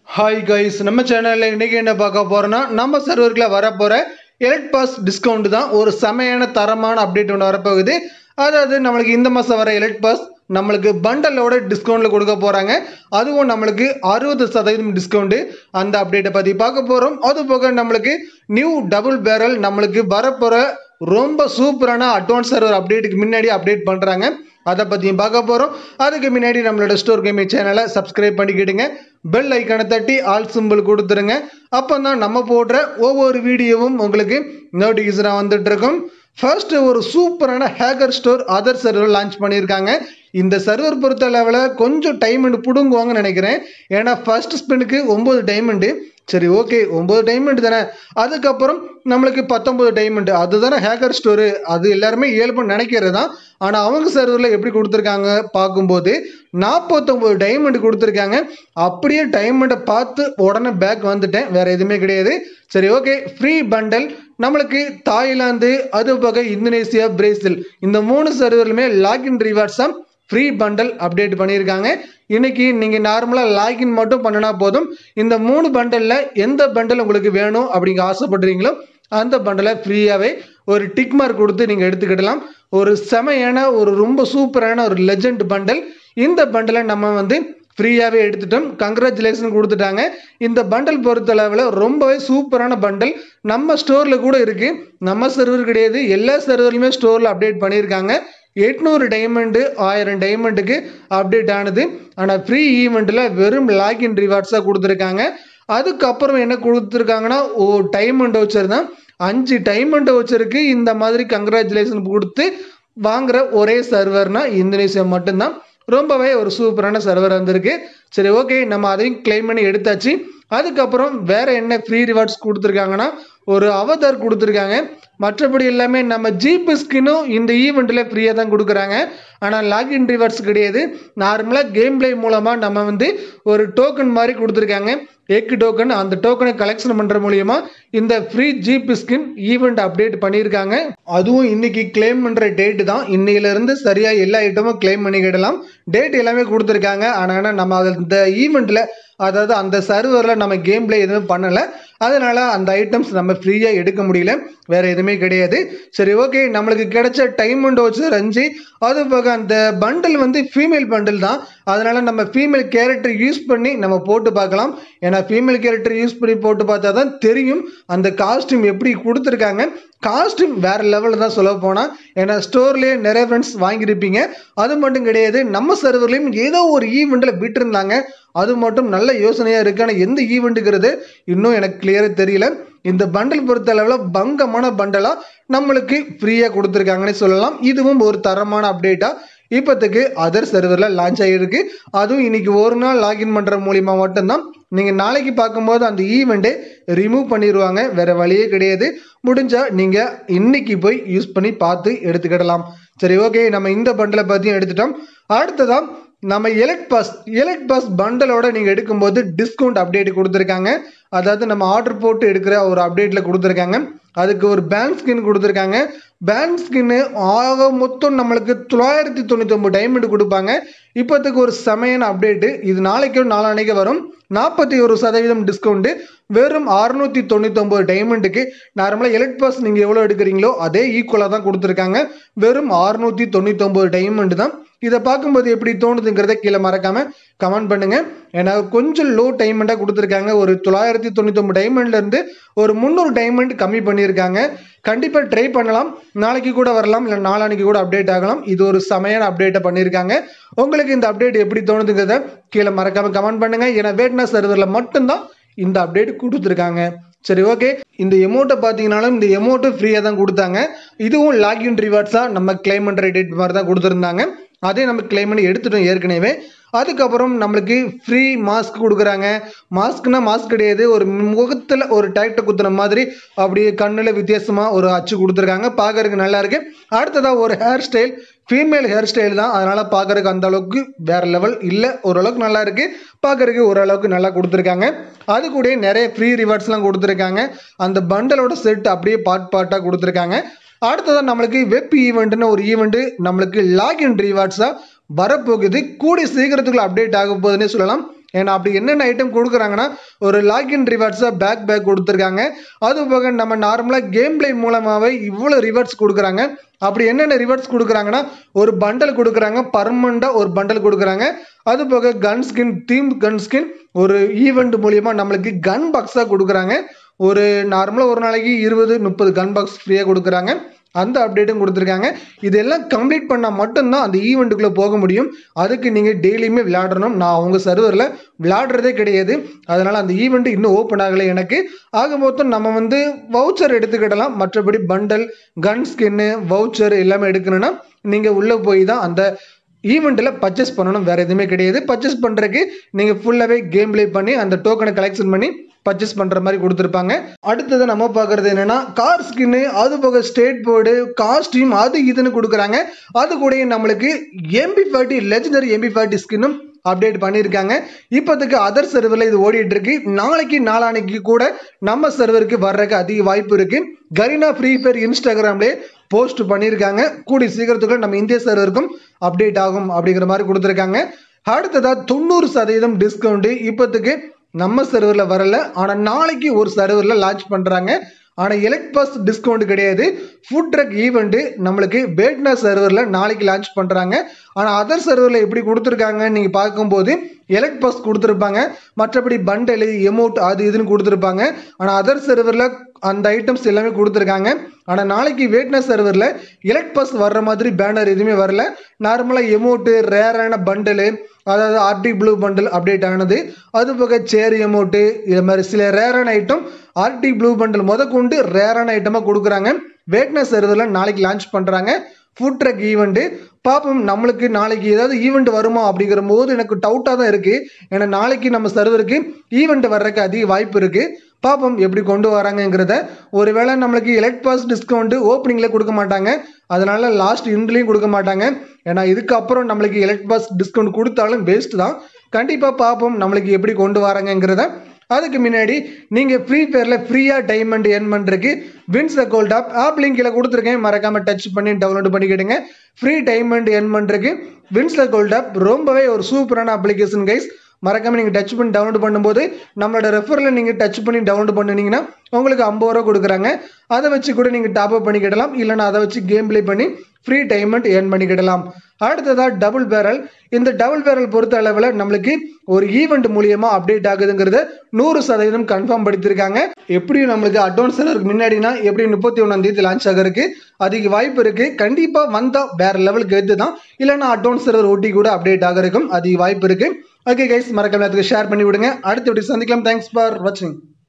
hi guys நம்ம சேனலில் இன்றைக்கி என்ன பார்க்க போகிறோன்னா நம்ம சர்வரில் வரப்போகிற எலக்ட் பாஸ் டிஸ்கவுண்ட் தான் ஒரு செமையான தரமான அப்டேட் ஒன்று வரப்போகுது அதாவது நம்மளுக்கு இந்த மாதம் வர எலக்ட் பாஸ் நம்மளுக்கு பண்டலோட டிஸ்கவுண்ட்டில் கொடுக்க போகிறாங்க அதுவும் நம்மளுக்கு அறுபது சதவீதம் டிஸ்கவுண்ட்டு அந்த அப்டேட்டை பற்றி பார்க்க போகிறோம் அது போக நம்மளுக்கு நியூ டபுள் பேரல் நம்மளுக்கு வரப்போகிற ரொம்ப சூப்பரான அட்வான்ஸ் சர்வர் அப்டேட்டுக்கு முன்னாடி அப்டேட் பண்ணுறாங்க அதை பற்றியும் பார்க்க போகிறோம் அதுக்கு முன்னாடி நம்மளோட ஸ்டோர் கேமிங் சேனலை சப்ஸ்கிரைப் பண்ணிக்கிடுங்க பெல் ஐக்கானை தட்டி ஆல் சிம்பிள் கொடுத்துருங்க அப்போ தான் நம்ம போடுற ஒவ்வொரு வீடியோவும் உங்களுக்கு நோட்டிஃபிகேஷனாக வந்துட்டு இருக்கும் ஃபர்ஸ்ட் ஒரு சூப்பரான hacker store other server launch பண்ணியிருக்காங்க இந்த சர்வர் பொறுத்த லெவலில் கொஞ்சம் டைமண்ட் பிடுங்குவாங்கன்னு நினைக்கிறேன் ஏன்னா ஃபர்ஸ்ட் ஸ்பின்னுக்கு ஒம்பது டைமண்டு சரி ஓகே ஒம்பது டைமண்ட் தானே அதுக்கப்புறம் நம்மளுக்கு பத்தொம்பது டைமண்ட் அதுதானே ஹேக்கர் ஸ்டோரு அது எல்லாருமே இயல்புன்னு நினைக்கிறது தான் ஆனால் அவங்க சர்வரில் எப்படி கொடுத்துருக்காங்க பார்க்கும்போது நாற்பத்தொம்பது டைமண்ட் கொடுத்துருக்காங்க அப்படியே டைமண்டை பார்த்து உடனே பேக் வந்துட்டேன் வேறு எதுவுமே கிடையாது சரி ஓகே ஃப்ரீ பண்டல் நம்மளுக்கு தாய்லாந்து அது போக இந்தோனேசியா பிரேசில் இந்த மூணு சர்வர்லுமே லாகின் ரிவார்ட்ஸாக ஃப்ரீ பண்டல் அப்டேட் பண்ணியிருக்காங்க இன்னைக்கு நீங்கள் நார்மலாக லாகின் மட்டும் பண்ணினா போதும் இந்த மூணு பண்டலில் எந்த பண்டல் உங்களுக்கு வேணும் அப்படிங்க ஆசைப்படுறீங்களோ அந்த பண்டலை ஃப்ரீயாகவே ஒரு டிக் மார்க் கொடுத்து நீங்கள் எடுத்துக்கிடலாம் ஒரு செமையான ஒரு ரொம்ப சூப்பரான ஒரு லெஜண்ட் பண்டல் இந்த பண்டலை நம்ம வந்து ஃப்ரீயாகவே எடுத்துட்டோம் கங்க்ராச்சுலேஷன் கொடுத்துட்டாங்க இந்த பண்டல் பொறுத்தளவில் ரொம்பவே சூப்பரான பண்டல் நம்ம ஸ்டோரில் கூட இருக்குது நம்ம சர்வர் கிடையாது எல்லா சர்வர்லையுமே ஸ்டோரில் அப்டேட் பண்ணியிருக்காங்க எட்நூறு டைமண்டு ஆயிரம் டைமண்டுக்கு அப்டேட் ஆனது ஆனால் ஃப்ரீ ஈவெண்ட்டில் வெறும் லாகின் ரிவார்ட்ஸாக கொடுத்துருக்காங்க அதுக்கப்புறம் என்ன கொடுத்துருக்காங்கன்னா ஓ டைமண்ட் வச்சர் தான் அஞ்சு டைமண்ட் வச்சருக்கு இந்த மாதிரி கங்க்ராச்சுலேஷன் கொடுத்து வாங்குற ஒரே சர்வர்னா இந்தோனேசியா மட்டும்தான் ரொம்பவே ஒரு சூப்பரான சர்வர் வந்திருக்கு சரி ஓகே நம்ம அதையும் கிளைம் பண்ணி எடுத்தாச்சு அதுக்கப்புறம் வேற என்ன ஃப்ரீ ரிவார்ட்ஸ் கொடுத்துருக்காங்கன்னா ஒரு அவதார் கொடுத்துருக்காங்க மற்றபடி எல்லாமே நம்ம ஜிபி ஸ்கின்னும் இந்த ஈவெண்ட்டில் ஃப்ரீயாக தான் கொடுக்குறாங்க ஆனால் லாகின் ரிவார்ட்ஸ் கிடையாது நார்மலாக கேம் பிளே மூலமாக நம்ம வந்து ஒரு டோக்கன் மாதிரி கொடுத்துருக்காங்க எக்கு டோக்கன் அந்த டோக்கனை கலெக்ஷன் பண்ணுற மூலியமா இந்த free GB skin event update பண்ணியிருக்காங்க அதுவும் இன்னைக்கு கிளைம் பண்ணுற டேட்டு தான் இன்னையிலேருந்து சரியாக எல்லா ஐட்டமும் கிளைம் பண்ணிக்கிடலாம் டேட் எல்லாமே கொடுத்துருக்காங்க ஆனால் நம்ம அதில் இந்த ஈவெண்ட்டில் அதாவது அந்த சர்வரில் நம்ம கேம் பிளே எதுவும் பண்ணலை அதனால் அந்த ஐட்டம்ஸ் நம்ம ஃப்ரீயாக எடுக்க முடியல வேறு எதுவுமே கிடையாது சரி ஓகே நம்மளுக்கு கிடைச்ச டைம் அண்ட் வச்சு அஞ்சு அது போக அந்த பண்டில் வந்து ஃபீமேல் பண்டில் தான் அதனால் நம்ம ஃபீமேல் கேரக்டர் யூஸ் பண்ணி நம்ம போட்டு பார்க்கலாம் ஏன்னா ஃபீமேல் கேரக்டர் யூஸ் பண்ணி போட்டு பார்த்தா தான் தெரியும் அந்த காஸ்டியூம் எப்படி கொடுத்துருக்காங்க காஸ்டியூம் வேறு லெவலில் தான் சொல்ல போனால் ஏன்னா ஸ்டோர்லேயே நிறைய ஃப்ரெண்ட்ஸ் வாங்கியிருப்பீங்க அது மட்டும் கிடையாது நம்ம சர்வர்லேயும் ஏதோ ஒரு ஈவெண்ட்டில் விட்டுருந்தாங்க அது மட்டும் நல்ல யோசனையாக இருக்குது ஆனால் எந்த ஈவெண்ட்டுங்கிறது இன்னும் எனக்கு கிளியராக தெரியல இந்த பண்டல் பொறுத்த அளவில் பங்கமான பண்டலாக நம்மளுக்கு ஃப்ரீயாக கொடுத்துருக்காங்கன்னு சொல்லலாம் இதுவும் ஒரு தரமான அப்டேட்டாக இப்போத்துக்கு அதர் சர்வரில் லான்ச் ஆகிருக்கு அதுவும் இன்னைக்கு ஒரு நாள் லாகின் பண்ணுற மூலிமா மட்டும்தான் நீங்கள் நாளைக்கு பார்க்கும்போது அந்த ஈவெண்ட்டை ரிமூவ் பண்ணிடுவாங்க வேறு வழியே கிடையாது முடிஞ்சால் நீங்கள் இன்னைக்கு போய் யூஸ் பண்ணி பார்த்து எடுத்துக்கிடலாம் சரி ஓகே நம்ம இந்த பண்டலை பற்றியும் எடுத்துட்டோம் அடுத்ததான் நம்ம எலக்ட் பாஸ் எலக்ட் பாஸ் பண்டலோட நீங்கள் எடுக்கும்போது டிஸ்கவுண்ட் அப்டேட் கொடுத்துருக்காங்க அதாவது நம்ம ஆர்டர் போட்டு எடுக்கிற ஒரு அப்டேட்டில் கொடுத்துருக்காங்க அதுக்கு ஒரு பேன் ஸ்கின் கொடுத்துருக்காங்க பேன் ஸ்கின்னு ஆக மொத்தம் நம்மளுக்கு தொள்ளாயிரத்தி தொண்ணூத்தொம்பது டைமண்ட் கொடுப்பாங்க இப்போத்துக்கு ஒரு செமையான அப்டேட்டு இது நாளைக்கோ நாளானைக்கு வரும் நாற்பத்தி ஒரு சதவீதம் டிஸ்கவுண்ட்டு வெறும் அறுநூற்றி தொண்ணூத்தொம்பது டைமண்டுக்கு நார்மலாக எலக்ட் பாஸ் நீங்கள் எவ்வளோ எடுக்கிறீங்களோ அதே ஈக்குவலாக தான் கொடுத்துருக்காங்க வெறும் அறுநூற்றி தொண்ணூத்தொம்பது டைமண்டு தான் இதை பார்க்கும்போது எப்படி தோணுதுங்கிறத கீழே மறக்காமல் கமெண்ட் பண்ணுங்கள் ஏன்னா கொஞ்சம் லோ டைமண்டாக கொடுத்துருக்காங்க ஒரு தொள்ளாயிரத்தி தொண்ணூத்தொம்பது டைமண்ட்லேருந்து ஒரு முந்நூறு டைமண்ட் கம்மி பண்ணியிருக்காங்க கண்டிப்பாக ட்ரை பண்ணலாம் நாளைக்கு கூட வரலாம் இல்லை நாளானைக்கு கூட அப்டேட் ஆகலாம் இது ஒரு செமையான அப்டேட்டை பண்ணியிருக்காங்க உங்களுக்கு இந்த அப்டேட் எப்படி தோணுதுங்கிறத கீழே மறக்காமல் கமெண்ட் பண்ணுங்கள் ஏன்னா வேட்னா சர்வரில் மட்டும்தான் இந்த அப்டேட் கொடுத்துருக்காங்க சரி ஓகே இந்த எமௌண்ட்டை பார்த்தீங்கனாலும் இந்த எமௌண்ட்டும் ஃப்ரீயாக தான் கொடுத்தாங்க இதுவும் லாக்இன் ரிவார்ட்ஸாக நம்ம கிளைம் பண்ணுற டேட் மாதிரி தான் கொடுத்துருந்தாங்க அதே நம்ம கிளைம் பண்ணி எடுத்துட்டோம் ஏற்கனவே அதுக்கப்புறம் நம்மளுக்கு ஃப்ரீ மாஸ்க் கொடுக்குறாங்க மாஸ்க்னா மாஸ்க் கிடையாது ஒரு முகத்தில் ஒரு டேக்டை குத்துன மாதிரி அப்படியே கண்ணில் வித்தியாசமாக ஒரு அச்சு கொடுத்துருக்காங்க பார்க்கறதுக்கு நல்லா இருக்கு அடுத்ததாக ஒரு hair style female hair style தான் அதனால் பார்க்கறதுக்கு அந்த அளவுக்கு வேற லெவல் இல்லை ஓரளவுக்கு நல்லா இருக்கு பார்க்கறதுக்கு ஓரளவுக்கு நல்லா கொடுத்துருக்காங்க அது கூட நிறைய ஃப்ரீ ரிவார்ட்ஸ்லாம் கொடுத்துருக்காங்க அந்த பண்டலோட செட் அப்படியே பார்ட் பார்ட்டாக கொடுத்துருக்காங்க அடுத்ததான் நம்மளுக்கு வெப் ஈவெண்ட்னு ஒரு ஈவெண்ட்டு நம்மளுக்கு லாகின் ரிவார்ட்ஸாக வரப்போகுது கூடிய சீக்கிரத்துக்குள்ள அப்டேட் ஆக போகுதுன்னே சொல்லலாம் ஏன்னா அப்படி என்னென்ன ஐட்டம் கொடுக்குறாங்கன்னா ஒரு லாகின் ரிவார்ட்ஸாக பேக் பேக் கொடுத்துருக்காங்க அது போக நம்ம நார்மலாக கேம் பிளே மூலமாகவே இவ்வளோ ரிவார்ட்ஸ் கொடுக்குறாங்க அப்படி என்னென்ன ரிவார்ட்ஸ் கொடுக்குறாங்கன்னா ஒரு பண்டல் கொடுக்குறாங்க பர்மனண்டாக ஒரு பண்டல் கொடுக்குறாங்க அது போக gun skin theme gun skin ஒரு ஈவெண்ட் மூலியமாக நம்மளுக்கு கன் பாக்ஸாக கொடுக்குறாங்க ஒரு நார்மலாக ஒரு நாளைக்கு இருபது முப்பது கன் பாக்ஸ் ஃப்ரீயாக கொடுக்குறாங்க அந்த அப்டேட்டும் கொடுத்துருக்காங்க இதெல்லாம் கம்ப்ளீட் பண்ணால் மட்டும்தான் அந்த ஈவெண்ட்டுக்குள்ளே போக முடியும் அதுக்கு நீங்கள் டெய்லியுமே விளையாடணும் நான் உங்கள் சர்வரில் விளையாடுறதே கிடையாது அதனால் அந்த ஈவெண்ட் இன்னும் ஓப்பன் ஆகலை எனக்கு ஆக மொத்தம் நம்ம வந்து வவுச்சர் எடுத்துக்கிடலாம் மற்றபடி பண்டல் கன் ஸ்கின்னு வவுச்சர் எல்லாமே எடுக்கணும்னா நீங்கள் உள்ளே போய் தான் அந்த ஈவெண்ட்டில் பர்ச்சேஸ் பண்ணணும் வேறு எதுவுமே கிடையாது பர்ச்சேஸ் பண்ணுறதுக்கு நீங்கள் ஃபுல்லாகவே கேம் ப்ளே பண்ணி அந்த டோக்கனை கலெக்ஷன் பண்ணி பர்ச்சேஸ் பண்ணுற மாதிரி கொடுத்துருப்பாங்க அடுத்தது நம்ம பார்க்குறது என்னென்னா கார் ஸ்கின்னு அது போக ஸ்டேட் போர்டு காஸ்டியூம் அது இதுன்னு கொடுக்குறாங்க அது கூட நம்மளுக்கு MP forty legendary MP forty ஸ்கின்னும் அப்டேட் பண்ணியிருக்காங்க இப்போதைக்கு அதர் சர்வரில் இது ஓடிட்டு இருக்கு நாளைக்கு நாளானைக்கு கூட நம்ம சர்வருக்கு வர்றதுக்கு அதிக வாய்ப்பு இருக்கு கரீனா ஃப்ரீ ஃபயர் இன்ஸ்டாகிராம்லேயே போஸ்ட் பண்ணியிருக்காங்க கூடி சீக்கிரத்துக்குள்ள நம்ம இந்திய சர்வருக்கும் அப்டேட் ஆகும் அப்படிங்கிற மாதிரி கொடுத்துருக்காங்க அடுத்ததாக தொண்ணூறு சதவீதம் டிஸ்கவுண்ட்டு இப்போதைக்கு நம்ம சர்வரில் வரல ஆனால் நாளைக்கு ஒரு சர்வரில் லான்ச் பண்ணுறாங்க ஆனால் எலக்ட் பாஸ் டிஸ்கவுண்ட் கிடையாது ஃபுட் ட்ரக் ஈவெண்ட்டு நம்மளுக்கு பேட்னா சர்வரில் நாளைக்கு லான்ச் பண்ணுறாங்க ஆனால் அதர் சர்வரில் எப்படி கொடுத்துருக்காங்கன்னு நீங்கள் பார்க்கும்போது எலக்ட் பாஸ் கொடுத்துருப்பாங்க மற்றபடி பண்டலு எமௌண்ட் அது இதுன்னு கொடுத்துருப்பாங்க ஆனால் அதர் சர்வரில் அந்த ஐட்டம்ஸ் எல்லாமே கொடுத்துருக்காங்க ஆனால் நாளைக்கு வேட்னா சர்வரில் எலக்ட் பாஸ் வர்ற மாதிரி பேனர் எதுவுமே வரல நார்மலாக எமௌண்ட்டு ரேரான பண்டலு அதாவது ஆர்டி ப்ளூ பண்டில் அப்டேட் ஆனது அது போக சேர் எமௌண்ட்டு இது மாதிரி சில ரேரான ஐட்டம் ஆர்டி ப்ளூ பண்டில் முத கொண்டு ரேரான ஐட்டமாக கொடுக்குறாங்க வேட்னா சர்வரில் நாளைக்கு லான்ச் பண்ணுறாங்க ஃபுட் ட்ரக் ஈவெண்ட்டு பார்ப்போம் நம்மளுக்கு நாளைக்கு ஏதாவது ஈவெண்ட் வருமா அப்படிங்கிற போது எனக்கு டவுட்டாக தான் இருக்குது ஏன்னா நாளைக்கு நம்ம சர்வருக்கு ஈவெண்ட் வர்றதுக்கு அதிக வாய்ப்பு இருக்குது பார்ப்போம் எப்படி கொண்டு வராங்கங்கிறத ஒருவேளை நம்மளுக்கு எலக்ட் பாஸ் டிஸ்கவுண்ட்டு ஓப்பனிங்கில் கொடுக்க மாட்டாங்க அதனால லாஸ்ட் இன்ட்லேயும் கொடுக்க மாட்டாங்க ஏன்னா இதுக்கப்புறம் நம்மளுக்கு எலக்ட் பாஸ் டிஸ்கவுண்ட் கொடுத்தாலும் வேஸ்ட் தான் கண்டிப்பாக பார்ப்போம் நம்மளுக்கு எப்படி கொண்டு வராங்கங்கிறத அதுக்கு முன்னாடி நீங்கள் ஃப்ரீ ஃபயரில் ஃப்ரீயாக டைமண்ட் ஏர்ன் பண்ணுறதுக்கு wins account app app link கீழே கொடுத்துருக்கேன் மறக்காமல் டச் பண்ணி டவுன்லோட் பண்ணிக்கிடுங்க ஃப்ரீ டைமண்ட் ஏர்ன் பண்ணுறதுக்கு வின்ஸ் அக்கௌண்ட் ஆப் ரொம்பவே ஒரு சூப்பரான அப்ளிகேஷன் கைஸ் மறக்காமல் நீங்கள் டச் பண்ணி டவுன்லோட் பண்ணும்போது நம்மளோட ரெஃபரில் நீங்கள் டச் பண்ணி டவுன்லோட் பண்ணினீங்கன்னா உங்களுக்கு ஐம்பது ரூபா கொடுக்குறாங்க அதை வச்சு கூட நீங்கள் டாப் அப் பண்ணிக்கிடலாம் இல்லைனா அதை வச்சு கேம் ப்ளே பண்ணி ஃப்ரீ டைமண்ட் ஏர்ன் பண்ணிக்கிடலாம் அடுத்ததாக டபுள் பேரல் இந்த டபுள் பேரல் பொறுத்த அளவில் நம்மளுக்கு ஒரு ஈவெண்ட் மூலியமாக அப்டேட் ஆகுதுங்கிறத நூறு சதவீதம் கன்ஃபார்ம் படுத்திருக்காங்க எப்படியும் நம்மளுக்கு அட்வான்ஸ் சர்வருக்கு முன்னாடினா எப்படி முப்பத்தி ஒன்றாம் தேதி லான்ச் ஆகிறதுக்கு அதிக வாய்ப்பு இருக்கு கண்டிப்பாக வந்தால் வேற லெவலுக்கு எடுத்து தான் இல்லைனா அட்வான்ஸ் சர்வர் ஒட்டி கூட அப்டேட் ஆகிறதுக்கும் அதிக வாய்ப்பு இருக்கு ஓகே கைஸ் மறக்காம ஷேர் பண்ணி விடுங்க அடுத்த வீடியோ சந்திக்கலாம் தேங்க்ஸ் ஃபார் வாட்சிங்